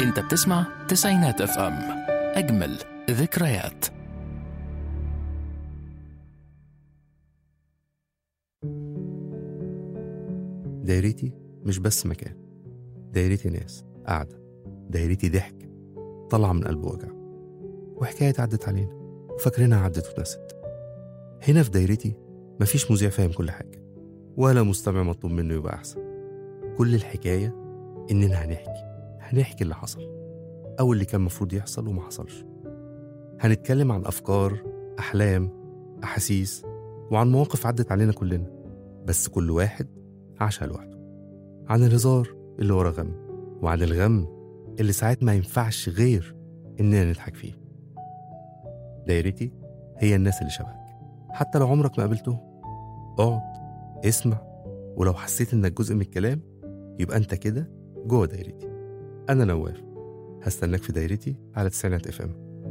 انت بتسمع تسعينات اف ام اجمل ذكريات دايرتي مش بس مكان دايرتي ناس قاعدة دايرتي ضحك طالعة من قلب وجع وحكاية عدت علينا وفاكرينها عدت واتنست هنا في دايرتي مفيش مذيع فاهم كل حاجة ولا مستمع مطلوب منه يبقى أحسن كل الحكاية إننا هنحكي هنحكي اللي حصل أو اللي كان المفروض يحصل وما حصلش هنتكلم عن أفكار أحلام أحاسيس وعن مواقف عدت علينا كلنا بس كل واحد عاشها لوحده عن الهزار اللي ورا غم وعن الغم اللي ساعات ما ينفعش غير إننا نضحك فيه دايرتي هي الناس اللي شبهك حتى لو عمرك ما قابلتهم اقعد اسمع ولو حسيت إنك جزء من الكلام يبقى أنت كده جوه دايرتي أنا نواف هستناك في دايرتي على تسعينات اف ام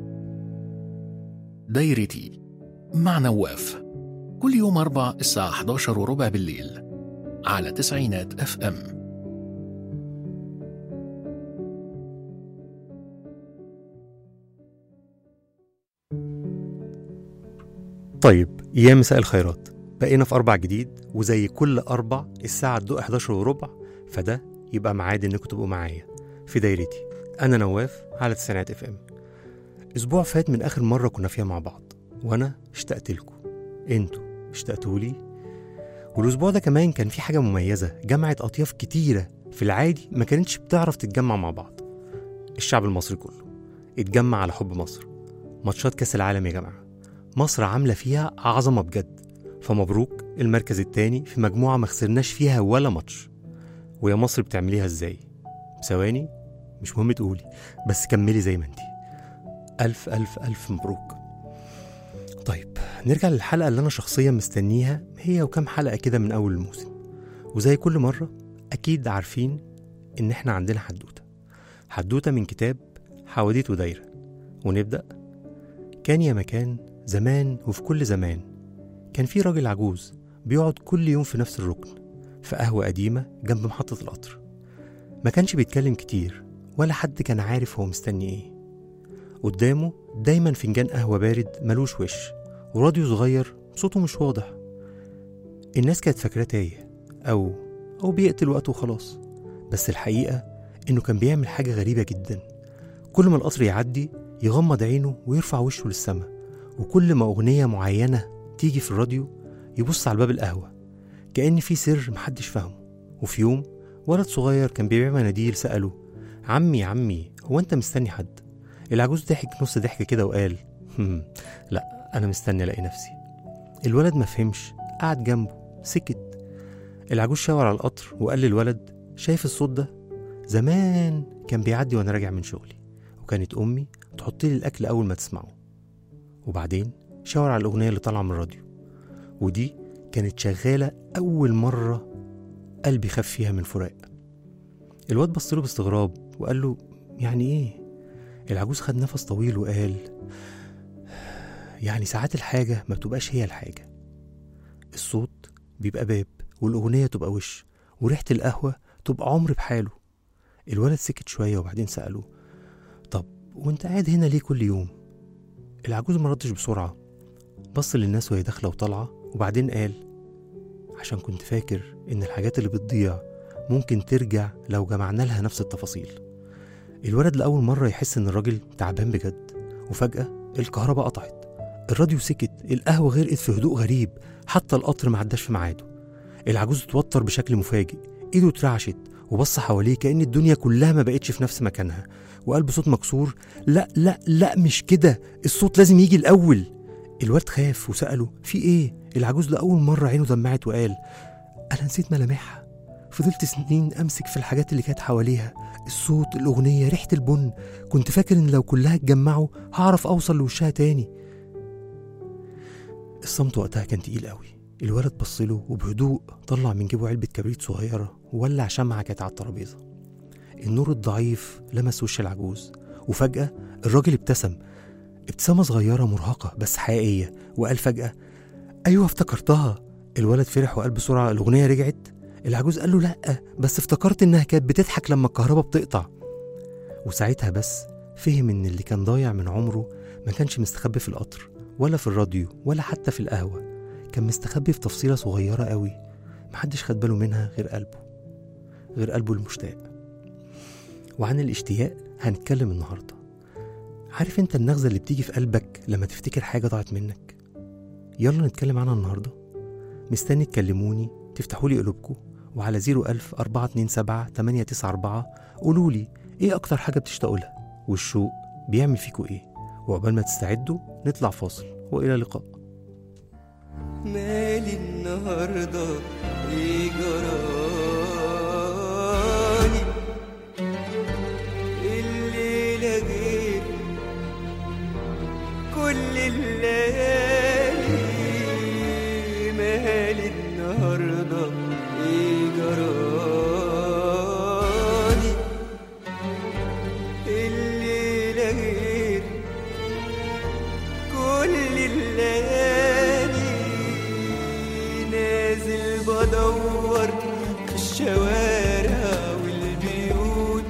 دايرتي مع نواف كل يوم أربع الساعة 11 وربع بالليل على تسعينات اف ام طيب يا مساء الخيرات بقينا في أربع جديد وزي كل أربع الساعة تدق 11 وربع فده يبقى ميعاد إنكم تبقوا معايا في دايرتي أنا نواف على تسعينات اف ام أسبوع فات من آخر مرة كنا فيها مع بعض وأنا اشتقت لكم انتوا اشتقتوا لي والأسبوع ده كمان كان في حاجة مميزة جمعت أطياف كتيرة في العادي ما كانتش بتعرف تتجمع مع بعض الشعب المصري كله اتجمع على حب مصر ماتشات كأس العالم يا جماعة مصر عاملة فيها عظمة بجد فمبروك المركز التاني في مجموعة ما خسرناش فيها ولا ماتش ويا مصر بتعمليها ازاي ثواني مش مهم تقولي بس كملي زي ما انتي ألف ألف ألف مبروك طيب نرجع للحلقة اللي أنا شخصيا مستنيها هي وكم حلقة كده من أول الموسم وزي كل مرة أكيد عارفين إن إحنا عندنا حدوتة حدوتة من كتاب حواديت ودايرة ونبدأ كان يا مكان زمان وفي كل زمان كان في راجل عجوز بيقعد كل يوم في نفس الركن في قهوة قديمة جنب محطة القطر ما كانش بيتكلم كتير ولا حد كان عارف هو مستني ايه قدامه دايما فنجان قهوة بارد ملوش وش وراديو صغير صوته مش واضح الناس كانت فاكراه تايه أو أو بيقتل وقته وخلاص بس الحقيقة إنه كان بيعمل حاجة غريبة جدا كل ما القطر يعدي يغمض عينه ويرفع وشه للسما وكل ما أغنية معينة تيجي في الراديو يبص على باب القهوة كأن في سر محدش فاهمه وفي يوم ولد صغير كان بيبيع مناديل سأله عمي عمي هو أنت مستني حد؟ العجوز ضحك نص ضحكة كده وقال "هم، لا أنا مستني ألاقي نفسي الولد ما فهمش قعد جنبه سكت العجوز شاور على القطر وقال للولد شايف الصوت ده زمان كان بيعدي وانا راجع من شغلي وكانت امي تحط لي الاكل اول ما تسمعه وبعدين شاور على الاغنيه اللي طالعه من الراديو ودي كانت شغاله اول مره قلبي خاف فيها من فراق الواد بص له باستغراب وقال له يعني ايه العجوز خد نفس طويل وقال يعني ساعات الحاجه ما بتبقاش هي الحاجه الصوت بيبقى باب والأغنية تبقى وش وريحة القهوة تبقى عمر بحاله الولد سكت شوية وبعدين سأله طب وانت قاعد هنا ليه كل يوم العجوز ما ردش بسرعة بص للناس وهي داخلة وطالعة وبعدين قال عشان كنت فاكر إن الحاجات اللي بتضيع ممكن ترجع لو جمعنا لها نفس التفاصيل الولد لأول مرة يحس إن الراجل تعبان بجد وفجأة الكهرباء قطعت الراديو سكت القهوة غرقت في هدوء غريب حتى القطر ما عداش في ميعاده العجوز اتوتر بشكل مفاجئ ايده اترعشت وبص حواليه كأن الدنيا كلها ما بقتش في نفس مكانها وقال بصوت مكسور لا لا لا مش كده الصوت لازم يجي الأول الواد خاف وسأله في ايه العجوز لأول مرة عينه دمعت وقال أنا نسيت ملامحها فضلت سنين أمسك في الحاجات اللي كانت حواليها الصوت الأغنية ريحة البن كنت فاكر إن لو كلها اتجمعوا هعرف أوصل لوشها تاني الصمت وقتها كان تقيل قوي الولد بصله وبهدوء طلع من جيبه علبة كبريت صغيرة وولع شمعة كانت على الترابيزة النور الضعيف لمس وش العجوز وفجأة الراجل ابتسم ابتسامة صغيرة مرهقة بس حقيقية وقال فجأة أيوة افتكرتها الولد فرح وقال بسرعة الأغنية رجعت العجوز قال له لأ بس افتكرت إنها كانت بتضحك لما الكهرباء بتقطع وساعتها بس فهم إن اللي كان ضايع من عمره ما كانش مستخبي في القطر ولا في الراديو ولا حتى في القهوة كان مستخبي في تفصيلة صغيرة قوي محدش خد باله منها غير قلبه غير قلبه المشتاق وعن الاشتياق هنتكلم النهاردة عارف انت النغزة اللي بتيجي في قلبك لما تفتكر حاجة ضاعت منك يلا نتكلم عنها النهاردة مستني تكلموني تفتحوا لي قلوبكم وعلى 01000 427 894 قولوا لي ايه اكتر حاجة بتشتاقوا لها والشوق بيعمل فيكوا ايه وعقبال ما تستعدوا نطلع فاصل والى اللقاء مالي النهاردة ايه جرالي الليلة غير كل الليالي مالي النهاردة ايه جرالي الليلة غير كل الليالي نازل بدور في الشوارع والبيوت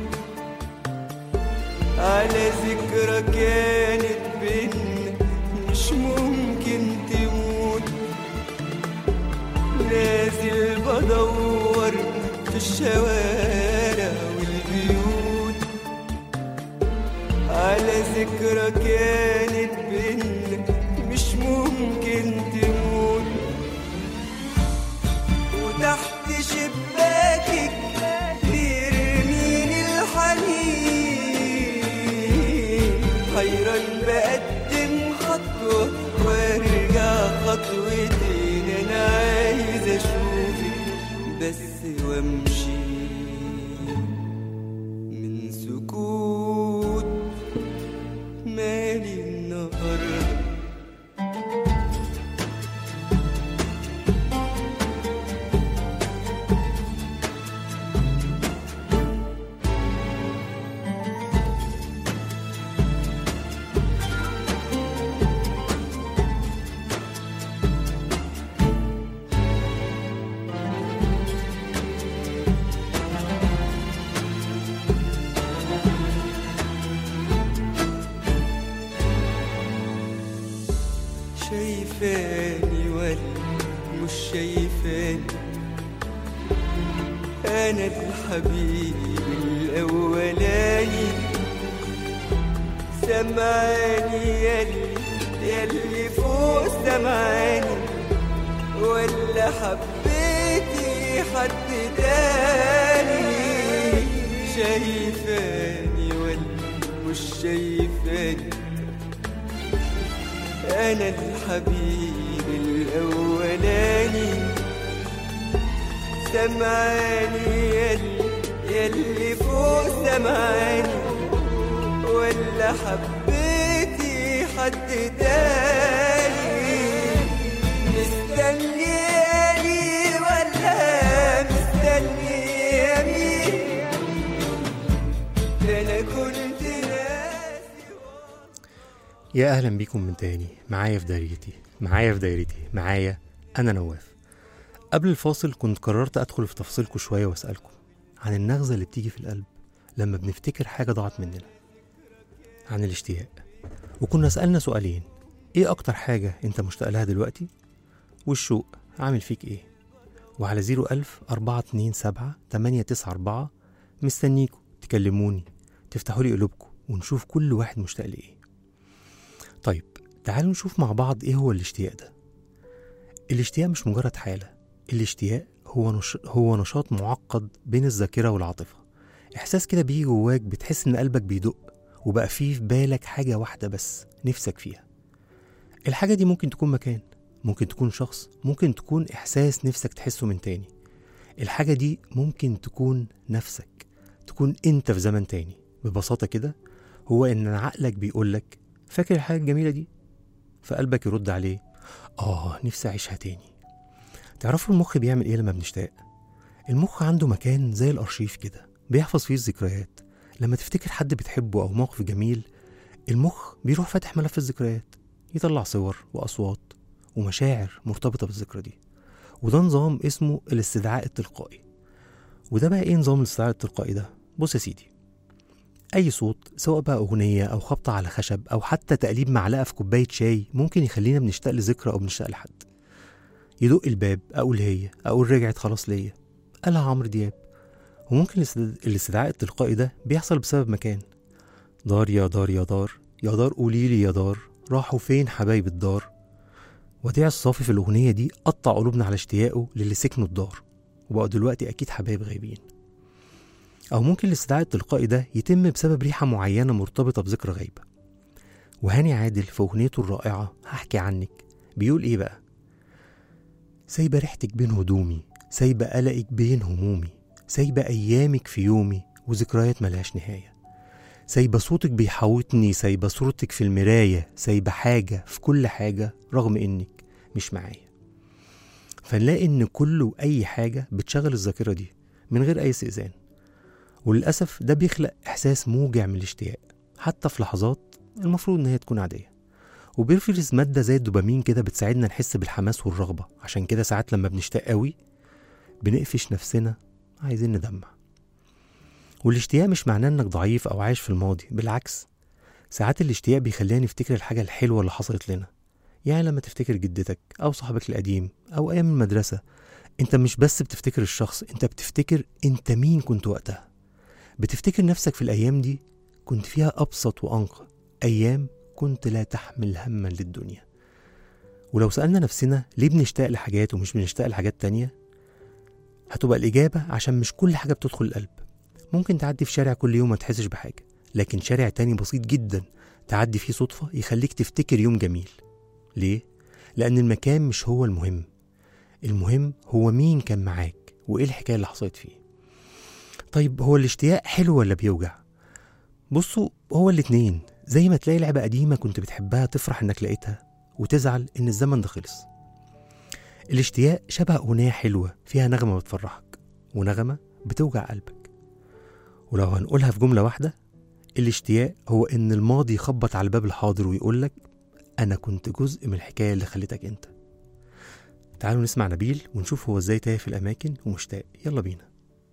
على ذكرى كانت بينا مش ممكن تموت نازل بدور في الشوارع والبيوت على ذكرى كانت بينا مش ممكن تموت وتحت شباكك بيرميني الحنين حيران بقدم خطوة وارجع خطوتين انا عايز اشوفك بس وامشي من سكوت مالي النهارده شايفاني ولا مش شايفاني انا الحبيب الاولاني سمعاني يلي يلي فوق سمعاني ولا حبيتي حد تاني شايفاني ولا مش شايفاني أنا الحبيب الأولاني سمعاني يلي يلي فوق سمعاني ولا حبيتي حد تاني مستنياني ولا مستني مين ده أنا كنت ناسي يا اهلا بيكم من تاني معايا في دايرتي معايا في دايرتي معايا انا نواف قبل الفاصل كنت قررت ادخل في تفاصيلكم شويه واسالكم عن النغزه اللي بتيجي في القلب لما بنفتكر حاجه ضاعت مننا عن الاشتياق وكنا سالنا سؤالين ايه اكتر حاجه انت مشتاق لها دلوقتي والشوق عامل فيك ايه وعلى 01000 427 894 مستنيكوا تكلموني تفتحوا لي قلوبكم ونشوف كل واحد مشتاق لايه طيب تعالوا نشوف مع بعض ايه هو الاشتياق ده الاشتياق مش مجرد حالة الاشتياق هو نش... هو نشاط معقد بين الذاكرة والعاطفة إحساس كده بيجي جواك بتحس إن قلبك بيدق وبقى فيه في بالك حاجة واحدة بس نفسك فيها الحاجة دي ممكن تكون مكان ممكن تكون شخص ممكن تكون إحساس نفسك تحسه من تاني الحاجة دي ممكن تكون نفسك تكون أنت في زمن تاني ببساطة كده هو إن عقلك بيقولك فاكر الحاجة الجميلة دي فقلبك يرد عليه آه نفسي أعيشها تاني تعرفوا المخ بيعمل إيه لما بنشتاق؟ المخ عنده مكان زي الأرشيف كده بيحفظ فيه الذكريات لما تفتكر حد بتحبه أو موقف جميل المخ بيروح فاتح ملف الذكريات يطلع صور وأصوات ومشاعر مرتبطة بالذكرى دي وده نظام اسمه الاستدعاء التلقائي وده بقى ايه نظام الاستدعاء التلقائي ده بص يا سيدي أي صوت سواء بقى أغنية أو خبطة على خشب أو حتى تقليب معلقة في كوباية شاي ممكن يخلينا بنشتاق لذكرى أو بنشتاق لحد يدق الباب أقول هي أقول رجعت خلاص ليا قالها عمرو دياب وممكن الاستد- الاستدعاء التلقائي ده بيحصل بسبب مكان دار يا دار يا دار يا دار قوليلي يا دار راحوا فين حبايب الدار وديع الصافي في الأغنية دي قطع قلوبنا على اشتياقه للي سكنوا الدار وبقوا دلوقتي أكيد حبايب غايبين أو ممكن الاستدعاء التلقائي ده يتم بسبب ريحة معينة مرتبطة بذكرى غايبة وهاني عادل في أغنيته الرائعة هحكي عنك بيقول إيه بقى سايبة ريحتك بين هدومي سايبة قلقك بين همومي سايبة أيامك في يومي وذكريات ملهاش نهاية سايبة صوتك بيحوطني سايبة صورتك في المراية سايبة حاجة في كل حاجة رغم إنك مش معايا فنلاقي إن كل وأي حاجة بتشغل الذاكرة دي من غير أي استئذان وللأسف ده بيخلق إحساس موجع من الاشتياق حتى في لحظات المفروض إن هي تكون عادية وبيفرز مادة زي الدوبامين كده بتساعدنا نحس بالحماس والرغبة عشان كده ساعات لما بنشتاق قوي بنقفش نفسنا عايزين ندمع والاشتياق مش معناه انك ضعيف او عايش في الماضي بالعكس ساعات الاشتياق بيخلينا نفتكر الحاجة الحلوة اللي حصلت لنا يعني لما تفتكر جدتك او صاحبك القديم او ايام المدرسة انت مش بس بتفتكر الشخص انت بتفتكر انت مين كنت وقتها بتفتكر نفسك في الايام دي كنت فيها ابسط وانقى ايام كنت لا تحمل هما للدنيا ولو سألنا نفسنا ليه بنشتاق لحاجات ومش بنشتاق لحاجات تانية هتبقى الإجابة عشان مش كل حاجة بتدخل القلب ممكن تعدي في شارع كل يوم ما تحسش بحاجة لكن شارع تاني بسيط جدا تعدي فيه صدفة يخليك تفتكر يوم جميل ليه؟ لأن المكان مش هو المهم المهم هو مين كان معاك وإيه الحكاية اللي حصلت فيه طيب هو الاشتياق حلو ولا بيوجع؟ بصوا هو الاتنين زي ما تلاقي لعبة قديمة كنت بتحبها تفرح إنك لقيتها وتزعل إن الزمن ده خلص الاشتياق شبه أغنية حلوة فيها نغمة بتفرحك ونغمة بتوجع قلبك ولو هنقولها في جملة واحدة الاشتياق هو إن الماضي يخبط على باب الحاضر ويقولك أنا كنت جزء من الحكاية اللي خلتك أنت تعالوا نسمع نبيل ونشوف هو ازاي تايه في الأماكن ومشتاق يلا بينا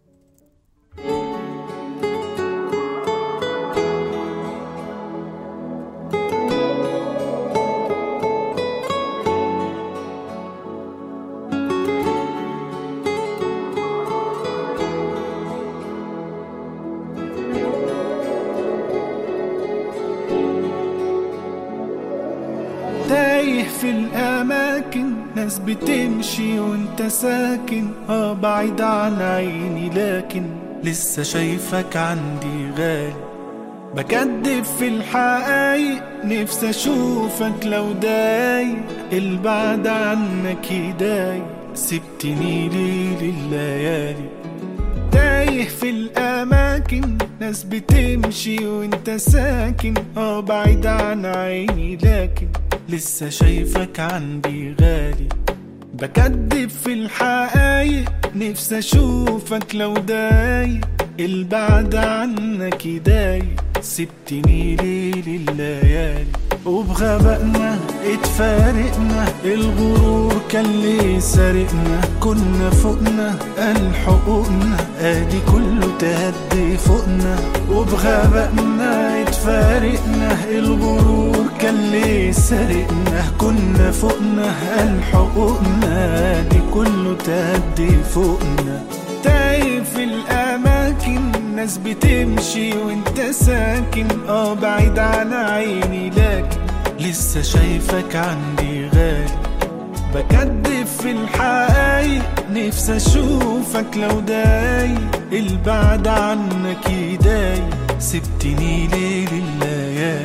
تايه في الأماكن ناس بتمشي وانت ساكن اه بعيد عن عيني لكن لسه شايفك عندي غالي بكدب في الحقايق نفسي اشوفك لو دايق البعد عنك يضايق سبتني ليل الليالي تايه في الأماكن ناس بتمشي وانت ساكن اه بعيد عن عيني لكن لسه شايفك عندي غالي بكدب في الحقايق نفسي اشوفك لو دايق البعد عنك يضايق سبتني ليل الليالي وبغبائنا اتفارقنا الغرور كان ليه سارقنا كنا فوقنا قال حقوقنا ادي كله تهدي فوقنا وبغبائنا اتفارقنا الغرور كان ليه سارقنا كنا فوقنا قال حقوقنا ادي كله تهدي فوقنا تايه في الاماكن ناس بتمشي وانت ساكن اه بعيد عن عيني لكن لسه شايفك عندي غالي بكدب في الحقايق نفسي اشوفك لو دايق البعد عنك يضايق سبتني ليل الليالي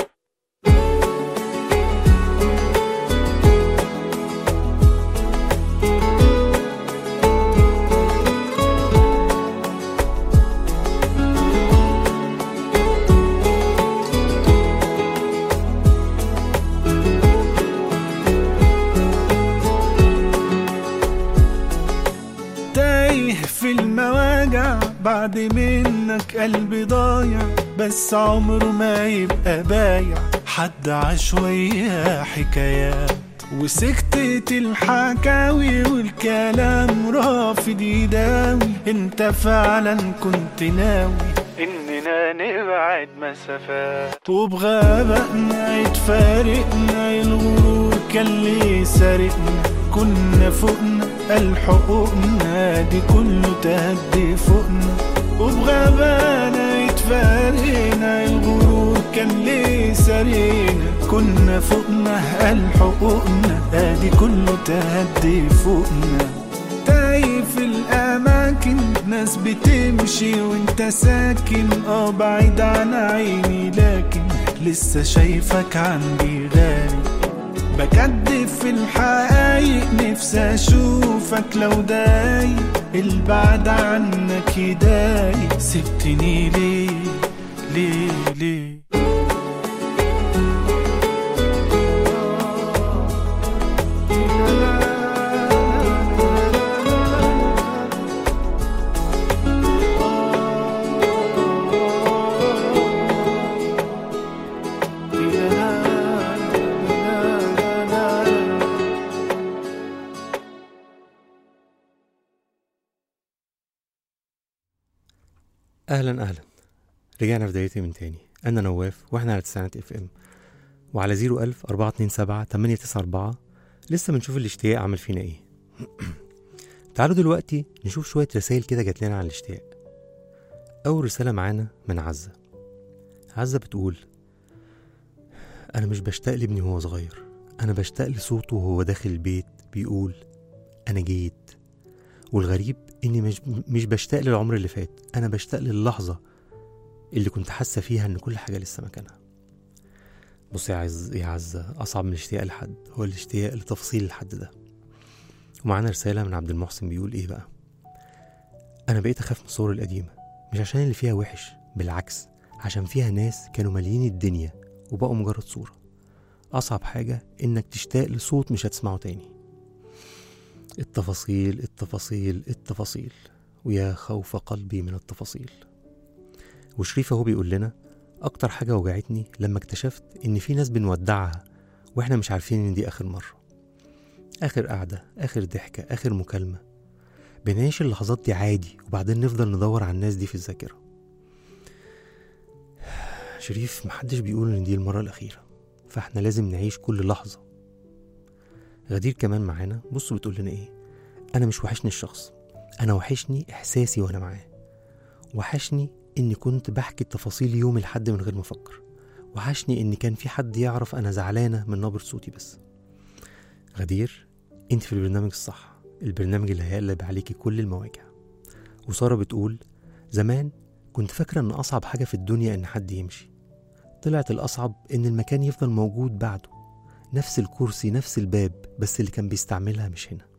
تايه في المواجع بعد منك قلبي ضايع بس عمره ما يبقى بايع حد عشوية حكايات وسكتت الحكاوي والكلام رافض يداوي انت فعلا كنت ناوي ان بينا نبعد مسافات وبغبائنا يتفارقنا الغرور كان ليه سارقنا كنا فوقنا الحقوقنا دي كله تهدي فوقنا وبغبانا يتفارقنا الغرور كان ليه سارقنا كنا فوقنا الحقوقنا ادي كله تهدي فوقنا تايه في الأماكن ناس بتمشي وانت ساكن اه بعيد عن عيني لكن لسه شايفك عندي غالي بكدب في الحقايق نفسي اشوفك لو دايق البعد عنك يضايق سبتني ليه ليه ليه اهلا اهلا رجعنا في دايرتي من تاني انا نواف واحنا على تسعينات اف ام وعلى زيرو ألف أربعة اتنين سبعة تمانية تسعة أربعة لسه بنشوف الاشتياق عمل فينا ايه تعالوا دلوقتي نشوف شوية رسائل كده جات لنا عن الاشتياق أول رسالة معانا من عزة عزة بتقول أنا مش بشتاق لابني وهو صغير أنا بشتاق لصوته وهو داخل البيت بيقول أنا جيت والغريب إني مش, مش بشتاق للعمر اللي فات أنا بشتاق للحظة اللي كنت حاسة فيها إن كل حاجة لسه مكانها بص يا عز يا عزة أصعب من الاشتياق لحد هو الاشتياق لتفصيل الحد ده ومعانا رسالة من عبد المحسن بيقول إيه بقى أنا بقيت أخاف من الصور القديمة مش عشان اللي فيها وحش بالعكس عشان فيها ناس كانوا ماليين الدنيا وبقوا مجرد صورة أصعب حاجة إنك تشتاق لصوت مش هتسمعه تاني التفاصيل التفاصيل التفاصيل ويا خوف قلبي من التفاصيل وشريف اهو بيقول لنا أكتر حاجة وجعتني لما اكتشفت إن في ناس بنودعها وإحنا مش عارفين إن دي آخر مرة آخر قعدة آخر ضحكة آخر مكالمة بنعيش اللحظات دي عادي وبعدين نفضل ندور على الناس دي في الذاكرة شريف محدش بيقول إن دي المرة الأخيرة فإحنا لازم نعيش كل لحظة غدير كمان معانا بصوا بتقول لنا إيه أنا مش وحشني الشخص أنا وحشني إحساسي وأنا معاه وحشني إني كنت بحكي تفاصيل يومي لحد من غير ما أفكر وحشني إن كان في حد يعرف أنا زعلانة من نبرة صوتي بس غدير أنت في البرنامج الصح البرنامج اللي هيقلب عليكي كل المواجع وسارة بتقول زمان كنت فاكرة إن أصعب حاجة في الدنيا إن حد يمشي طلعت الأصعب إن المكان يفضل موجود بعده نفس الكرسي نفس الباب بس اللي كان بيستعملها مش هنا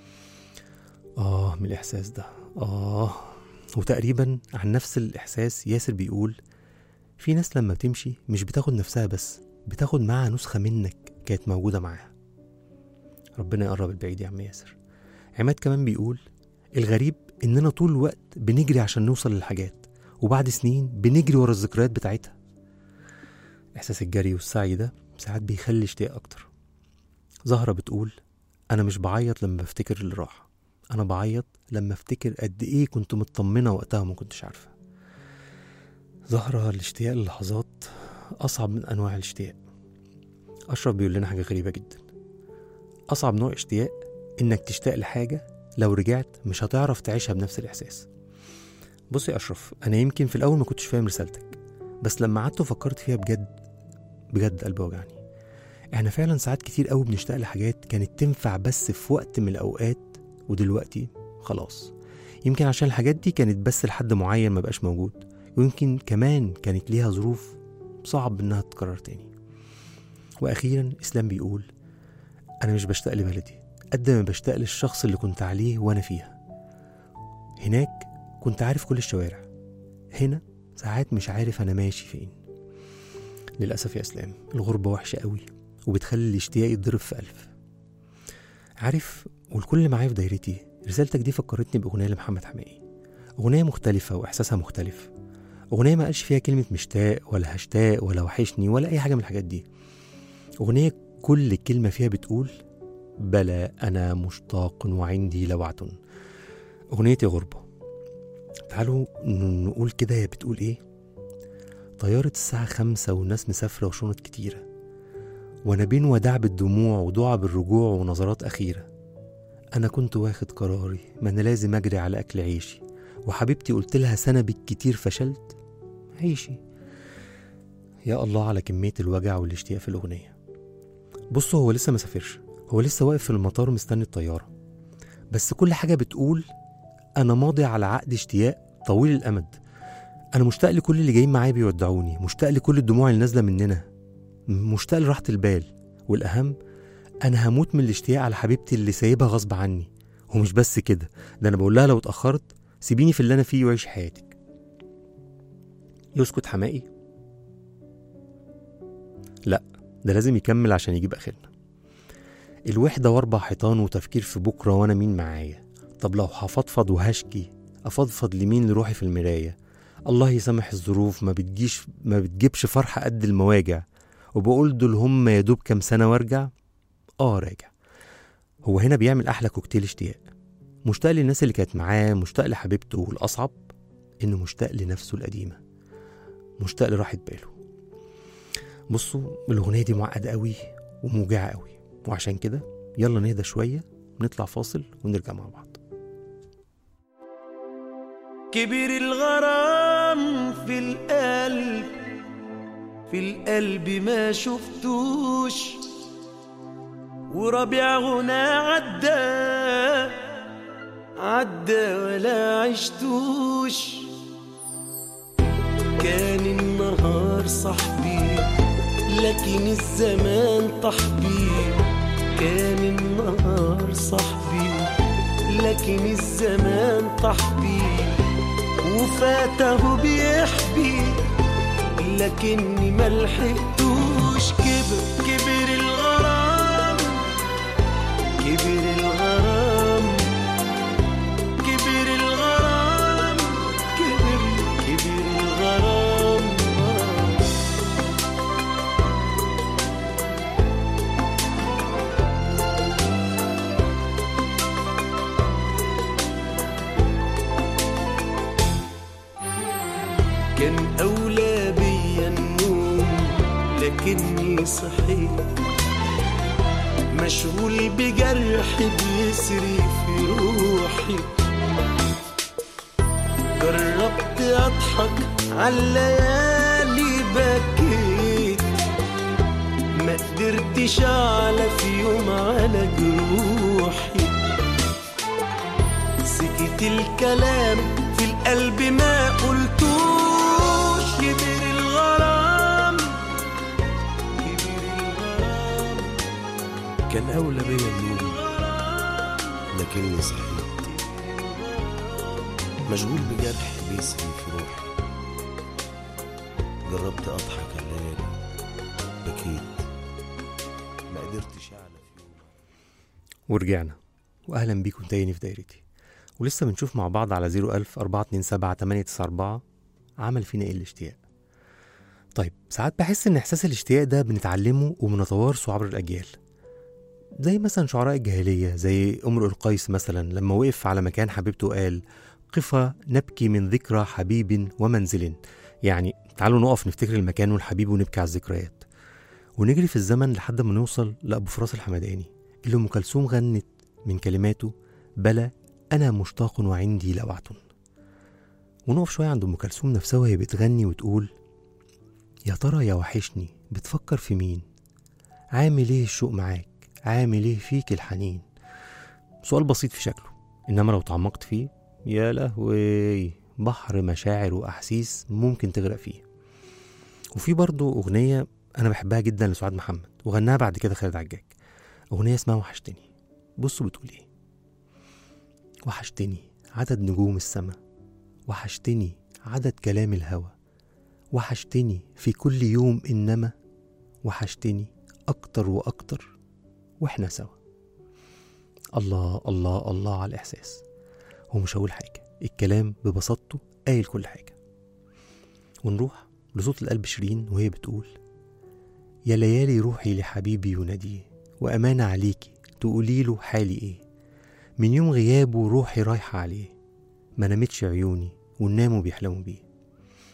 آه من الإحساس ده آه وتقريبا عن نفس الإحساس ياسر بيقول في ناس لما بتمشي مش بتاخد نفسها بس بتاخد معاها نسخة منك كانت موجودة معاها ربنا يقرب البعيد يا عم ياسر عماد كمان بيقول الغريب إننا طول الوقت بنجري عشان نوصل للحاجات وبعد سنين بنجري ورا الذكريات بتاعتها إحساس الجري والسعي ده ساعات بيخلي اشتياق أكتر زهرة بتقول أنا مش بعيط لما بفتكر اللي راح أنا بعيط لما أفتكر قد إيه كنت مطمنة وقتها وما كنتش عارفة زهرة الاشتياق للحظات أصعب من أنواع الاشتياق أشرف بيقول لنا حاجة غريبة جدا أصعب نوع اشتياق إنك تشتاق لحاجة لو رجعت مش هتعرف تعيشها بنفس الإحساس بص يا أشرف أنا يمكن في الأول ما كنتش فاهم رسالتك بس لما قعدت وفكرت فيها بجد بجد قلبي وجعني احنا فعلا ساعات كتير قوي بنشتاق لحاجات كانت تنفع بس في وقت من الأوقات ودلوقتي خلاص يمكن عشان الحاجات دي كانت بس لحد معين ما بقاش موجود ويمكن كمان كانت ليها ظروف صعب انها تتكرر تاني واخيرا اسلام بيقول انا مش بشتاق لبلدي قد ما بشتاق للشخص اللي كنت عليه وانا فيها هناك كنت عارف كل الشوارع هنا ساعات مش عارف انا ماشي فين للاسف يا اسلام الغربه وحشه قوي وبتخلي الاشتياق يتضرب في ألف عارف والكل اللي معايا في دايرتي رسالتك دي فكرتني بأغنية لمحمد حماقي أغنية مختلفة وإحساسها مختلف أغنية ما قالش فيها كلمة مشتاق ولا هشتاق ولا وحشني ولا أي حاجة من الحاجات دي أغنية كل كلمة فيها بتقول بلى أنا مشتاق وعندي لوعة أغنية يا غربة تعالوا ن- نقول كده هي بتقول إيه طيارة الساعة خمسة والناس مسافرة وشنط كتيرة وأنا بين وداع بالدموع ودعا بالرجوع ونظرات أخيرة أنا كنت واخد قراري ما أنا لازم أجري على أكل عيشي وحبيبتي قلت لها سنة بالكتير فشلت عيشي يا الله على كمية الوجع والاشتياق في الأغنية بصوا هو لسه ما سافرش هو لسه واقف في المطار مستني الطيارة بس كل حاجة بتقول أنا ماضي على عقد اشتياق طويل الأمد أنا مشتاق لكل اللي جايين معايا بيودعوني مشتاق لكل الدموع اللي نازلة مننا مشتاق لراحة البال والأهم أنا هموت من الاشتياق على حبيبتي اللي سايبها غصب عني ومش بس كده ده أنا بقول لها لو اتأخرت سيبيني في اللي أنا فيه وعيش حياتك يسكت حمائي لا ده لازم يكمل عشان يجيب آخرنا الوحدة وأربع حيطان وتفكير في بكرة وأنا مين معايا طب لو هفضفض وهشكي أفضفض لمين لروحي في المراية الله يسامح الظروف ما بتجيش ما بتجيبش فرحة قد المواجع وبقول دول هم يا دوب كام سنة وارجع اه راجع هو هنا بيعمل أحلى كوكتيل اشتياق مشتاق للناس اللي كانت معاه مشتاق لحبيبته والأصعب إنه مشتاق لنفسه القديمة مشتاق لراحة باله بصوا الأغنية دي معقدة قوي وموجعة قوي وعشان كده يلا نهدى شوية نطلع فاصل ونرجع مع بعض كبر الغرام في القلب في القلب ما شفتوش وربيع غنى عدى عدى ولا عشتوش كان النهار صاحبي لكن الزمان طحبي كان النهار صاحبي لكن الزمان طحبي وفاته بيحبي لكني ملحقتوش كبر كبر الغرام كبر الغرام كبر الغرام كبر كبر الغرام كان أولى بيا النوم لكني صحيت مشغول بجرح بيسري في روحي جربت أضحك عالليالي بكيت ما قدرتش على في يوم على جروحي سكت الكلام في القلب ما قلتوش كبر الغرام كبر الغرام كان أولى بيا النوم لكني صحيت مشغول بجرح بيسري في روحي جربت أضحك الليالي بكيت ما قدرتش أعلى في يوم ورجعنا واهلا بيكم تاني في دايرتي ولسه بنشوف مع بعض على 01000 427 894 عمل فينا ايه الاشتياق طيب ساعات بحس ان احساس الاشتياق ده بنتعلمه وبنتوارثه عبر الاجيال زي مثلا شعراء الجاهليه زي امرؤ القيس مثلا لما وقف على مكان حبيبته قال قفا نبكي من ذكرى حبيب ومنزل يعني تعالوا نقف نفتكر المكان والحبيب ونبكي على الذكريات ونجري في الزمن لحد ما نوصل لأبو فراس الحمداني اللي أم كلثوم غنت من كلماته بلى أنا مشتاق وعندي لوعة ونقف شوية عند أم كلثوم نفسها وهي بتغني وتقول يا ترى يا وحشني بتفكر في مين عامل ايه الشوق معاك عامل ايه فيك الحنين سؤال بسيط في شكله إنما لو تعمقت فيه يا لهوي بحر مشاعر وأحاسيس ممكن تغرق فيه وفي برضه أغنية أنا بحبها جدا لسعاد محمد وغناها بعد كده خالد عجاج أغنية اسمها وحشتني بصوا بتقول إيه وحشتني عدد نجوم السما وحشتني عدد كلام الهوى وحشتني في كل يوم إنما وحشتني أكتر وأكتر وإحنا سوا الله الله الله على الإحساس هو مش هقول حاجة الكلام ببساطته قايل كل حاجة ونروح لصوت القلب شيرين وهي بتقول يا ليالي روحي لحبيبي يناديه وأمانة عليكي تقولي له حالي إيه من يوم غيابه روحي رايحة عليه ما نامتش عيوني وناموا بيحلموا بيه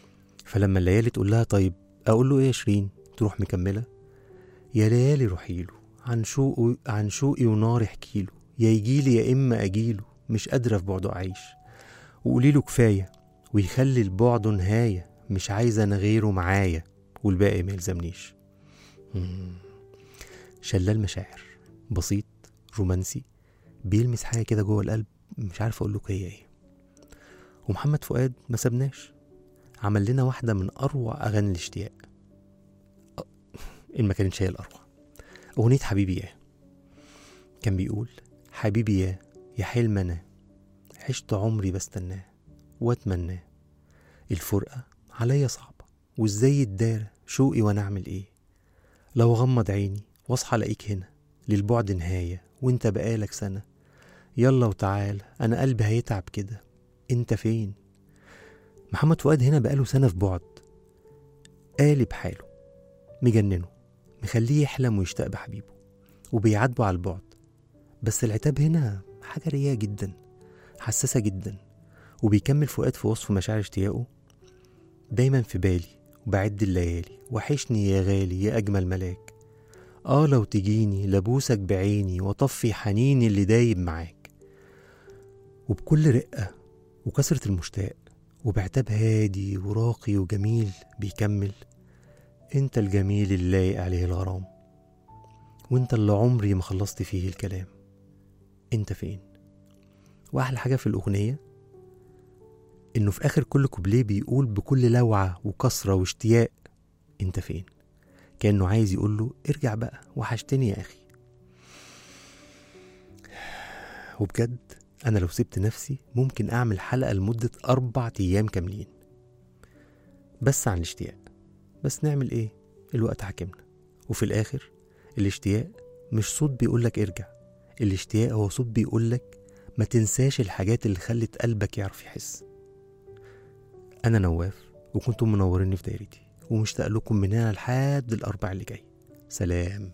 فلما الليالي تقول لها طيب اقول له ايه يا شيرين تروح مكمله يا ليالي روحيله عن شوقي عن شوقي ونار احكيله يا يجيلي يا اما اجيله مش قادره في بعده اعيش وقولي له كفايه ويخلي البعد نهايه مش عايزه انا غيره معايا والباقي ما يلزمنيش مم. شلال مشاعر بسيط رومانسي بيلمس حاجه كده جوه القلب مش عارف اقول لك هي ايه ومحمد فؤاد ما سابناش عمل لنا واحده من اروع اغاني الاشتياق أ- ان ما كانتش هي الاروع اغنيه حبيبي ياه كان بيقول حبيبي ياه يا حلم انا عشت عمري بستناه واتمناه الفرقه عليا صعبه وازاي الدار شوقي وانا اعمل ايه لو غمض عيني واصحى الاقيك هنا للبعد نهايه وانت بقالك سنه يلا وتعال انا قلبي هيتعب كده انت فين محمد فؤاد هنا بقاله سنه في بعد قالب حاله مجننه مخليه يحلم ويشتاق بحبيبه وبيعاتبه على البعد بس العتاب هنا حاجة رقيقة جدا حساسة جدا وبيكمل فؤاد في وصف مشاعر اشتياقه دايما في بالي وبعد الليالي وحشني يا غالي يا أجمل ملاك آه لو تجيني لبوسك بعيني وطفي حنيني اللي دايب معاك وبكل رقة وكسرة المشتاق وبعتاب هادي وراقي وجميل بيكمل انت الجميل اللي لايق عليه الغرام وانت اللي عمري ما خلصت فيه الكلام انت فين واحلى حاجة في الأغنية إنه في آخر كل كوبليه بيقول بكل لوعة وكسرة واشتياق انت فين كأنه عايز يقول له ارجع بقى وحشتني يا أخي وبجد أنا لو سبت نفسي ممكن أعمل حلقة لمدة أربع أيام كاملين بس عن الاشتياق بس نعمل إيه الوقت حاكمنا وفي الآخر الاشتياق مش صوت بيقولك ارجع الاشتياق هو صوت بيقولك ما تنساش الحاجات اللي خلت قلبك يعرف يحس أنا نواف وكنتم منوريني في دايرتي ومشتاق لكم من هنا لحد الأربع اللي جاي سلام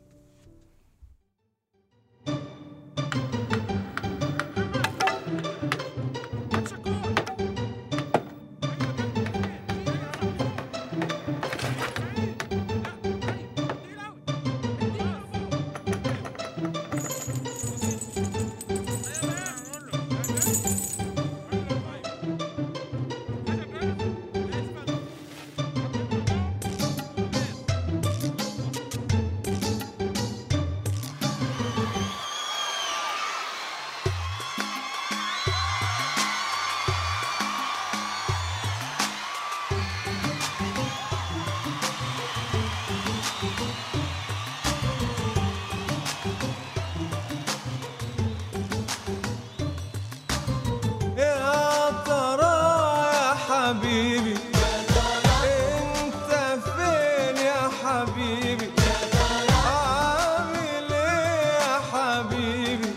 يا ترى يا حبيبي انت فين يا حبيبي عامل ايه يا حبيبي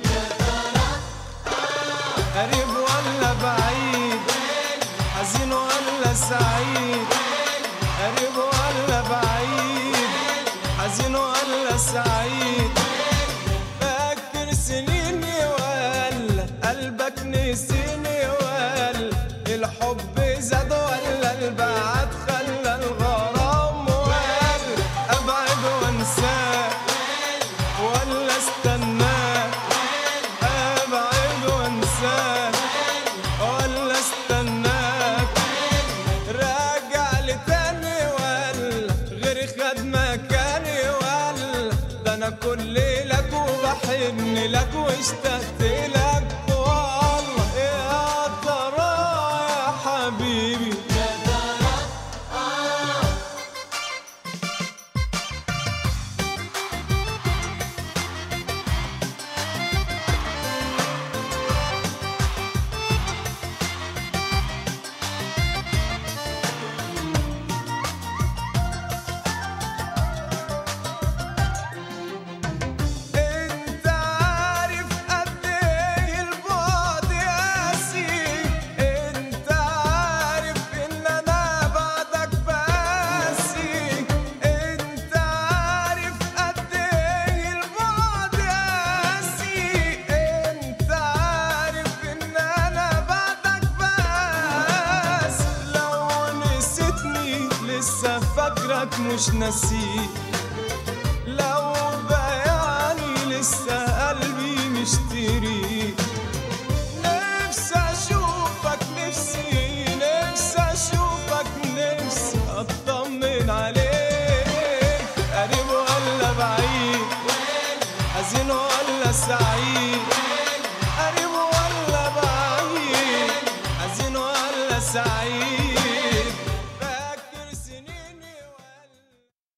قريب ولا بعيد حزين ولا سعيد قريب ولا بعيد حزين ولا سعيد فاكر سنيني ولا قلبك نسيني ولا الحب زاد ولا البعد خلى الغرام ولا ابعد وانساك ولا استناك ابعد وانساك ولا استناك راجع لتاني ولا غير خد مكاني ولا ده انا كل لك وبحن لك واشتقت لك والله يا ترى يا حبيبي انت عارف قد ايه فاكرك مش نسيت لو بياني لسه قلبي مشتري نفسي اشوفك نفسي نفسي اشوفك نفسي اطمن عليك قريب ولا بعيد حزين ولا سعيد قريب ولا بعيد حزين ولا سعيد